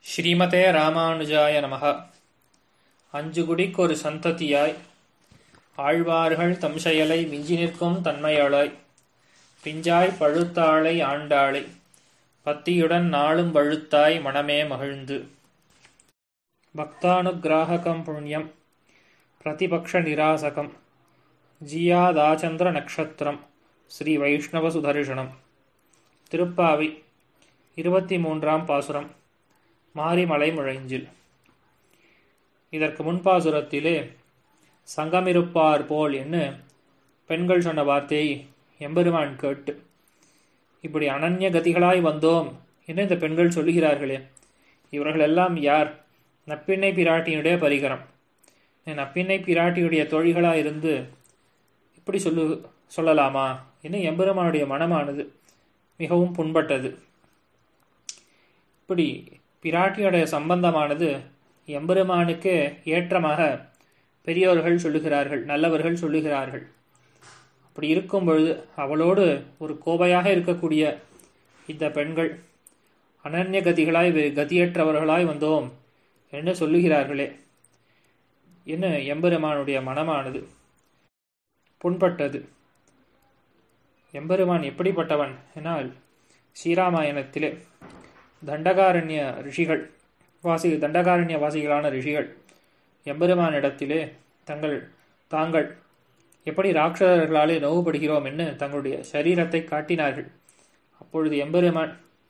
ஸ்ரீமதே ராமானுஜாய நமக அஞ்சுகுடிக்கொரு சந்ததியாய் ஆழ்வார்கள் தம் செயலை மிஞ்சி நிற்கும் தன்மையாளாய் பிஞ்சாய் பழுத்தாளை ஆண்டாளை பத்தியுடன் நாளும் பழுத்தாய் மனமே மகிழ்ந்து பக்தானுகிராககம் புண்ணியம் பிரதிபக்ஷ நிராசகம் ஜியாதாச்சந்திர நக்ஷத்திரம் ஸ்ரீ வைஷ்ணவ சுதர்ஷனம் திருப்பாவை இருபத்தி மூன்றாம் பாசுரம் மாரிமலை முழைஞ்சில் இதற்கு முன்பாசுரத்திலே சங்கமிருப்பார் போல் என்று பெண்கள் சொன்ன வார்த்தையை எம்பெருமான் கேட்டு இப்படி அனன்ய கதிகளாய் வந்தோம் என்று இந்த பெண்கள் சொல்லுகிறார்களே இவர்கள் எல்லாம் யார் நப்பிண்ணை பிராட்டியினுடைய பரிகரம் நப்பிண்ணை பிராட்டியுடைய தோழிகளாக இருந்து இப்படி சொல்லு சொல்லலாமா என்று எம்பெருமானுடைய மனமானது மிகவும் புண்பட்டது இப்படி பிராட்டியுடைய சம்பந்தமானது எம்பெருமானுக்கு ஏற்றமாக பெரியோர்கள் சொல்லுகிறார்கள் நல்லவர்கள் சொல்லுகிறார்கள் அப்படி இருக்கும் பொழுது அவளோடு ஒரு கோபையாக இருக்கக்கூடிய இந்த பெண்கள் அனன்ய கதிகளாய் கதியற்றவர்களாய் வந்தோம் என்று சொல்லுகிறார்களே என்ன எம்பெருமானுடைய மனமானது புண்பட்டது எம்பெருமான் எப்படிப்பட்டவன் என்னால் ஸ்ரீராமாயணத்திலே தண்டகாரண்ய ரிஷிகள் வாசி தண்டகாரண்ய வாசிகளான ரிஷிகள் எம்பெருமானிடத்திலே தங்கள் தாங்கள் எப்படி ராட்சதர்களாலே நோவுபடுகிறோம் என்று தங்களுடைய சரீரத்தை காட்டினார்கள் அப்பொழுது எம்பெருமான்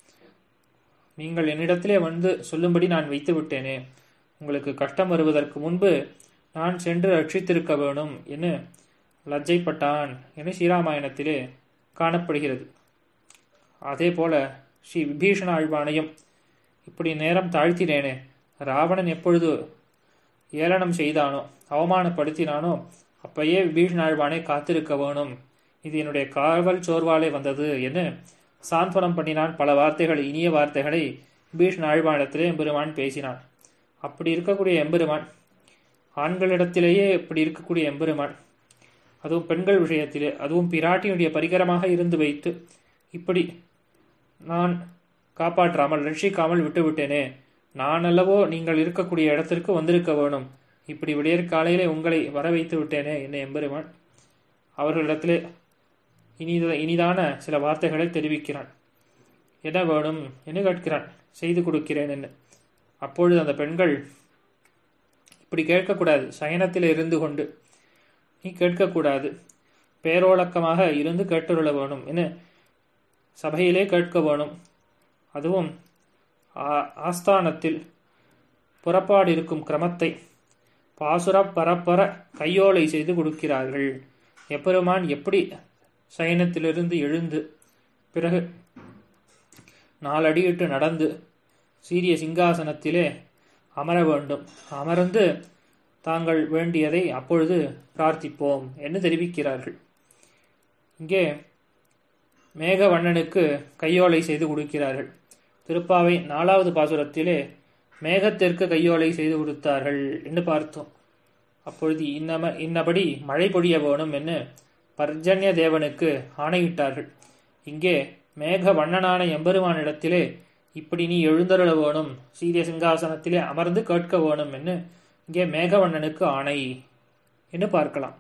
நீங்கள் என்னிடத்திலே வந்து சொல்லும்படி நான் வைத்து விட்டேனே உங்களுக்கு கஷ்டம் வருவதற்கு முன்பு நான் சென்று ரட்சித்திருக்க வேணும் என்று லஜ்ஜைப்பட்டான் என ஸ்ரீராமாயணத்திலே காணப்படுகிறது அதே போல ஸ்ரீ விபீஷண ஆழ்வானையும் இப்படி நேரம் தாழ்த்தினேனே ராவணன் எப்பொழுது ஏளனம் செய்தானோ அவமானப்படுத்தினானோ அப்பயே விபீஷண ஆழ்வானை காத்திருக்க வேணும் இது என்னுடைய காவல் சோர்வாலே வந்தது என்று சாந்த்வனம் பண்ணினான் பல வார்த்தைகள் இனிய வார்த்தைகளை விபீஷண ஆழ்வானிடத்திலே எம்பெருமான் பேசினான் அப்படி இருக்கக்கூடிய எம்பெருமான் ஆண்களிடத்திலேயே இப்படி இருக்கக்கூடிய எம்பெருமான் அதுவும் பெண்கள் விஷயத்திலே அதுவும் பிராட்டியுடைய பரிகரமாக இருந்து வைத்து இப்படி நான் காப்பாற்றாமல் ரட்சிக்காமல் விட்டுவிட்டேனே நான் அல்லவோ நீங்கள் இருக்கக்கூடிய இடத்திற்கு வந்திருக்க வேணும் இப்படி விடியற் காலையிலே உங்களை வர வைத்து விட்டேனே என்ன எம்பெருமான் அவர்களிடத்திலே இனித இனிதான சில வார்த்தைகளை தெரிவிக்கிறான் என்ன வேணும் என்று கேட்கிறான் செய்து கொடுக்கிறேன் என்று அப்பொழுது அந்த பெண்கள் இப்படி கேட்கக்கூடாது சயனத்தில் இருந்து கொண்டு நீ கேட்கக்கூடாது பேரோழக்கமாக இருந்து கேட்டுள்ள வேணும் என சபையிலே கேட்க வேணும் அதுவும் ஆஸ்தானத்தில் புறப்பாடு இருக்கும் கிரமத்தை பாசுர பரப்பர கையோலை செய்து கொடுக்கிறார்கள் எப்பெருமான் எப்படி சயனத்திலிருந்து எழுந்து பிறகு நாலடியிட்டு நடந்து சீரிய சிங்காசனத்திலே அமர வேண்டும் அமர்ந்து தாங்கள் வேண்டியதை அப்பொழுது பிரார்த்திப்போம் என்று தெரிவிக்கிறார்கள் இங்கே மேகவண்ணனுக்கு கையோலை செய்து கொடுக்கிறார்கள் திருப்பாவை நாலாவது பாசுரத்திலே மேகத்திற்கு கையோலை செய்து கொடுத்தார்கள் என்று பார்த்தோம் அப்பொழுது இன்னம இன்னபடி மழை பொழிய வேணும் என்று பர்ஜன்ய தேவனுக்கு ஆணையிட்டார்கள் இங்கே மேக வண்ணனான எம்பெருமானிடத்திலே இப்படி நீ எழுந்தருள வேணும் சீரிய சிங்காசனத்திலே அமர்ந்து கேட்க வேணும் என்று இங்கே மேகவண்ணனுக்கு ஆணை என்று பார்க்கலாம்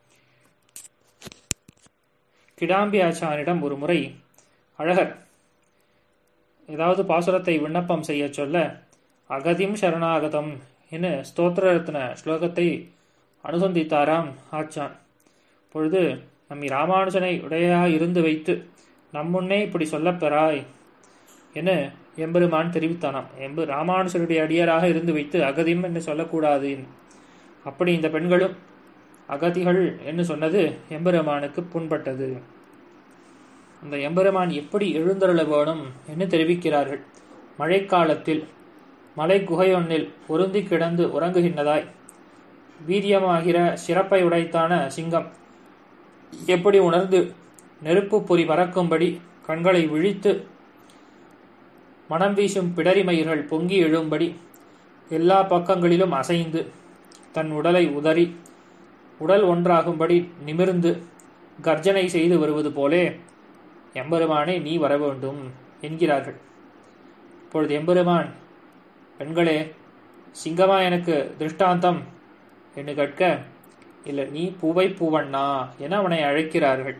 கிடாம்பி ஆச்சானிடம் ஒரு முறை அழகர் ஏதாவது பாசுரத்தை விண்ணப்பம் செய்ய சொல்ல அகதிம் சரணாகதம் என ஸ்தோத்திர ரத்ன ஸ்லோகத்தை அனுசந்தித்தாராம் ஆச்சான் பொழுது நம்மி ராமானுஜனை உடையாக இருந்து வைத்து நம்முன்னே இப்படி சொல்லப்பெறாய் என எம்பெருமான் தெரிவித்தானாம் எம்பு ராமானுஜருடைய அடியராக இருந்து வைத்து அகதிம் என்று சொல்லக்கூடாது அப்படி இந்த பெண்களும் அகதிகள் என்று சொன்னது எம்பெருமானுக்கு புண்பட்டது அந்த எம்பெருமான் எப்படி எழுந்தருள வேணும் என்று தெரிவிக்கிறார்கள் மழைக்காலத்தில் மலை குகையொன்னில் பொருந்தி கிடந்து உறங்குகின்றதாய் வீரியமாகிற சிறப்பை உடைத்தான சிங்கம் எப்படி உணர்ந்து நெருப்பு பொறி பறக்கும்படி கண்களை விழித்து மனம் வீசும் பிடரிமயிர்கள் பொங்கி எழும்படி எல்லா பக்கங்களிலும் அசைந்து தன் உடலை உதறி உடல் ஒன்றாகும்படி நிமிர்ந்து கர்ஜனை செய்து வருவது போலே எம்பெருமானே நீ வர வேண்டும் என்கிறார்கள் இப்பொழுது எம்பெருமான் பெண்களே சிங்கமா எனக்கு திருஷ்டாந்தம் என்று கேட்க இல்லை நீ பூவை பூவண்ணா என அவனை அழைக்கிறார்கள்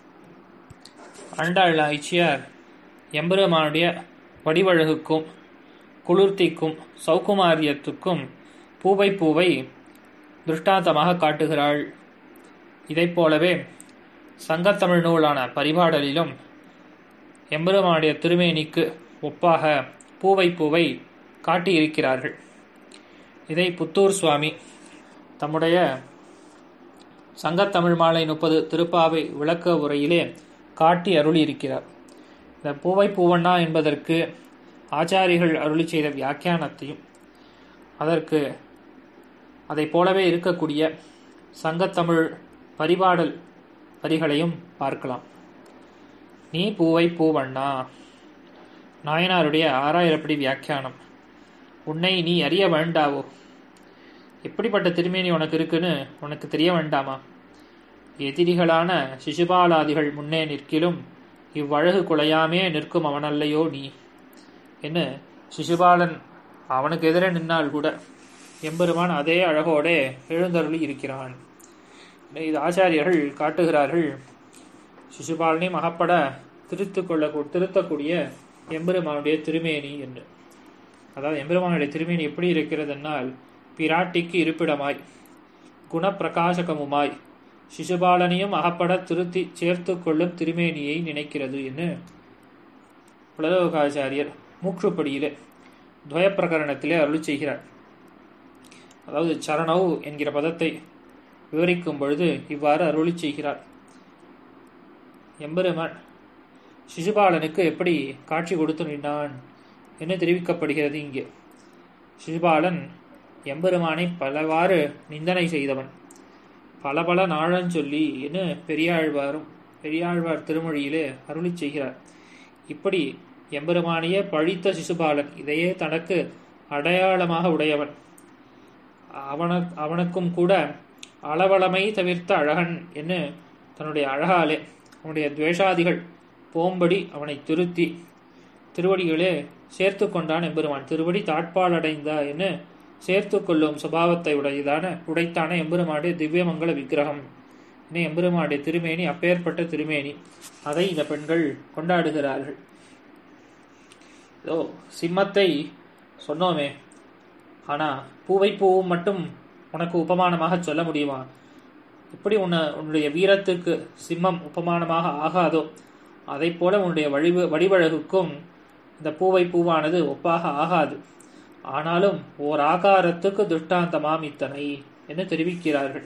ஆண்டாள் ஐச்சியார் எம்பெருமானுடைய வடிவழகுக்கும் குளிர்த்திக்கும் சௌகுமாரியத்துக்கும் பூவை பூவை திருஷ்டாந்தமாக காட்டுகிறாள் இதைப் போலவே சங்கத்தமிழ் நூலான பரிபாடலிலும் எம்பெருமானுடைய திருமேனிக்கு ஒப்பாக பூவை பூவை காட்டியிருக்கிறார்கள் இதை புத்தூர் சுவாமி தம்முடைய சங்கத்தமிழ் மாலை முப்பது திருப்பாவை விளக்க உரையிலே காட்டி அருளியிருக்கிறார் இந்த பூவை பூவண்ணா என்பதற்கு ஆச்சாரிகள் அருளி செய்த வியாக்கியானத்தையும் அதற்கு அதை போலவே இருக்கக்கூடிய சங்கத்தமிழ் பரிபாடல் வரிகளையும் பார்க்கலாம் நீ பூவை பூவண்ணா நாயனாருடைய ஆறாயிரப்படி வியாக்கியானம் உன்னை நீ அறிய வேண்டாவோ எப்படிப்பட்ட திருமேனி உனக்கு இருக்குன்னு உனக்கு தெரிய வேண்டாமா எதிரிகளான சிசுபாலாதிகள் முன்னே நிற்கிலும் இவ்வழகு குலையாமே நிற்கும் அவனல்லையோ நீ என்ன சிசுபாலன் அவனுக்கு எதிரே நின்னால் கூட எம்பெருமான் அதே அழகோடே எழுந்தருளி இருக்கிறான் இது ஆச்சாரியர்கள் காட்டுகிறார்கள் சிசுபாலனையும் அகப்பட திருத்து கொள்ள திருத்தக்கூடிய எம்பெருமானுடைய திருமேனி என்று அதாவது எம்பெருமானுடைய திருமேனி எப்படி இருக்கிறதுனால் பிராட்டிக்கு இருப்பிடமாய் குணப்பிரகாசகமுமாய் சிசுபாலனையும் அகப்பட திருத்தி சேர்த்து கொள்ளும் திருமேனியை நினைக்கிறது என்று புலதோகாச்சாரியர் மூற்றுப்படியிலே துவய பிரகரணத்திலே அருள் செய்கிறார் அதாவது சரணவ் என்கிற பதத்தை விவரிக்கும் பொழுது இவ்வாறு அருளி செய்கிறார் எம்பெருமான் சிசுபாலனுக்கு எப்படி காட்சி கொடுத்து நின்றான் என்று தெரிவிக்கப்படுகிறது இங்கே சிசுபாலன் எம்பெருமானை பலவாறு நிந்தனை செய்தவன் பல பல நாளஞ்சொல்லி என்று பெரியாழ்வாரும் பெரியாழ்வார் திருமொழியிலே அருளி செய்கிறார் இப்படி எம்பெருமானையே பழித்த சிசுபாலன் இதையே தனக்கு அடையாளமாக உடையவன் அவன அவனுக்கும் கூட அளவளமை தவிர்த்த அழகன் என்று தன்னுடைய அழகாலே அவனுடைய துவேஷாதிகள் போம்படி அவனை திருத்தி திருவடிகளே சேர்த்து கொண்டான் எம்பெருமான் திருவடி தாட்பால் அடைந்தா என்று சேர்த்து கொள்ளும் சுபாவத்தை உடையதான உடைத்தான எம்பெருமானுடைய திவ்யமங்கல விக்கிரகம் என எம்பெருமானுடைய திருமேனி அப்பேற்பட்ட திருமேனி அதை இந்த பெண்கள் கொண்டாடுகிறார்கள் இதோ சிம்மத்தை சொன்னோமே ஆனா பூவை பூவும் மட்டும் உனக்கு உபமானமாக சொல்ல முடியுமா எப்படி உன்னை உன்னுடைய வீரத்துக்கு சிம்மம் உபமானமாக ஆகாதோ அதை போல உன்னுடைய வடிவ வடிவழகுக்கும் இந்த பூவை பூவானது ஒப்பாக ஆகாது ஆனாலும் ஓர் ஆகாரத்துக்கு திருஷ்டாந்தமாம் இத்தனை என்று தெரிவிக்கிறார்கள்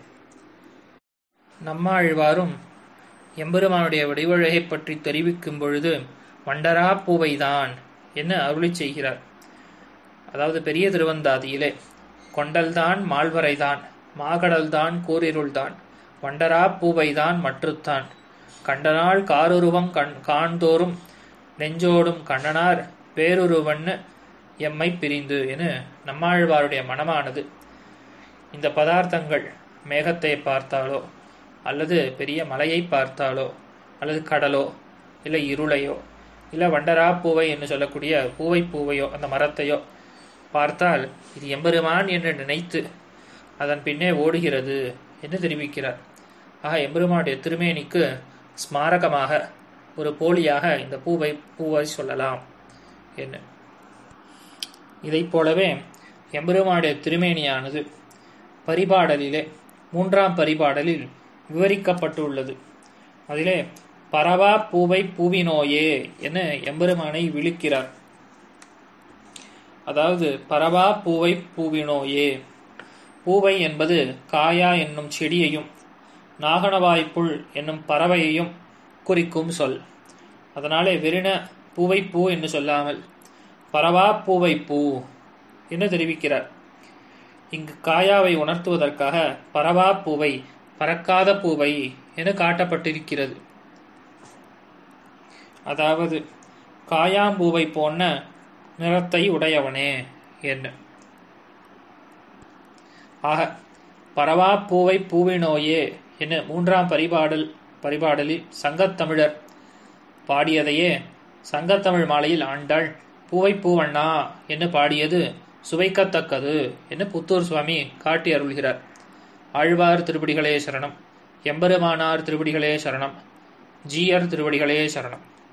நம்மாழ்வாரும் எம்பெருமானுடைய வடிவழகை பற்றி தெரிவிக்கும் பொழுது வண்டரா பூவைதான் என்று அருளி செய்கிறார் அதாவது பெரிய திருவந்தாதியிலே கொண்டல்தான் மால்வரைதான் மாகடல்தான் கூரிருள்தான் வண்டரா பூவைதான் மற்றுத்தான் கண்டனாள் காருருவம் கண் காண்தோறும் நெஞ்சோடும் கண்ணனார் பேருருவன்னு எம்மை பிரிந்து என நம்மாழ்வாருடைய மனமானது இந்த பதார்த்தங்கள் மேகத்தை பார்த்தாலோ அல்லது பெரிய மலையை பார்த்தாலோ அல்லது கடலோ இல்லை இருளையோ இல்லை வண்டரா பூவை என்று சொல்லக்கூடிய பூவை பூவையோ அந்த மரத்தையோ பார்த்தால் இது எம்பெருமான் என்று நினைத்து அதன் பின்னே ஓடுகிறது என்று தெரிவிக்கிறார் ஆக எம்பெருமானுடைய திருமேனிக்கு ஸ்மாரகமாக ஒரு போலியாக இந்த பூவை பூவை சொல்லலாம் என்ன இதைப் போலவே எம்பெருமானுடைய திருமேனியானது பரிபாடலிலே மூன்றாம் பரிபாடலில் விவரிக்கப்பட்டுள்ளது அதிலே பரவா பூவை பூவினோயே என எம்பெருமானை விழிக்கிறார் அதாவது பரவா பூவை பூவினோயே பூவை என்பது காயா என்னும் செடியையும் நாகனவாய்ப்புள் என்னும் பறவையையும் குறிக்கும் சொல் அதனாலே வெறின பூவை பூ என்று சொல்லாமல் பரவா பூவை பூ என்று தெரிவிக்கிறார் இங்கு காயாவை உணர்த்துவதற்காக பரவா பூவை பறக்காத பூவை என காட்டப்பட்டிருக்கிறது அதாவது காயாம்பூவை போன்ற நிறத்தை உடையவனே என்ன ஆக பரவா பூவை பூவினோயே என மூன்றாம் பரிபாடல் பரிபாடலில் சங்கத்தமிழர் பாடியதையே சங்கத்தமிழ் மாலையில் ஆண்டாள் பூவை பூவண்ணா என்று பாடியது சுவைக்கத்தக்கது என்று புத்தூர் சுவாமி காட்டி அருள்கிறார் ஆழ்வார் திருப்படிகளே சரணம் எம்பெருமானார் திருப்படிகளே சரணம் ஜீயர் திருவடிகளே சரணம்